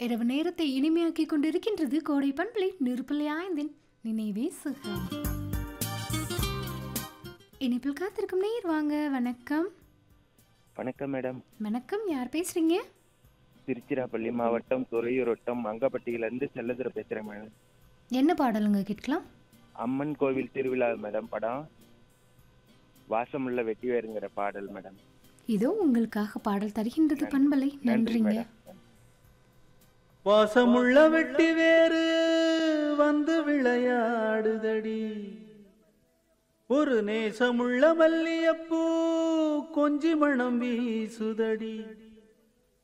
இரவு நேரத்தை இனிமையாக்கி கொண்டிருக்கின்றது கோடை பண்பலை நெருப்பிள்ளை ஆய்ந்தின் நினைவே சுகம் இணைப்பில் காத்திருக்கும் நேர் வாங்க வணக்கம் வணக்கம் மேடம் வணக்கம் யார் பேசுறீங்க திருச்சிராப்பள்ளி மாவட்டம் துறையூர் வட்டம் மங்கப்பட்டியிலேருந்து செல்லதுரை பேசுகிறேன் மேடம் என்ன பாடலுங்க கேட்கலாம் அம்மன் கோவில் திருவிழா மேடம் படம் வாசமுள்ள வெட்டிவேருங்கிற பாடல் மேடம் இதோ உங்களுக்காக பாடல் தருகின்றது பண்பலை நன்றி நன்றிங்க மேடம் வாசமுள்ள வெட்டி வேறு வந்து விளையாடுதடி ஒரு நேசமுள்ள மல்லியப்பூ கொஞ்சி மணம் வீசுதடி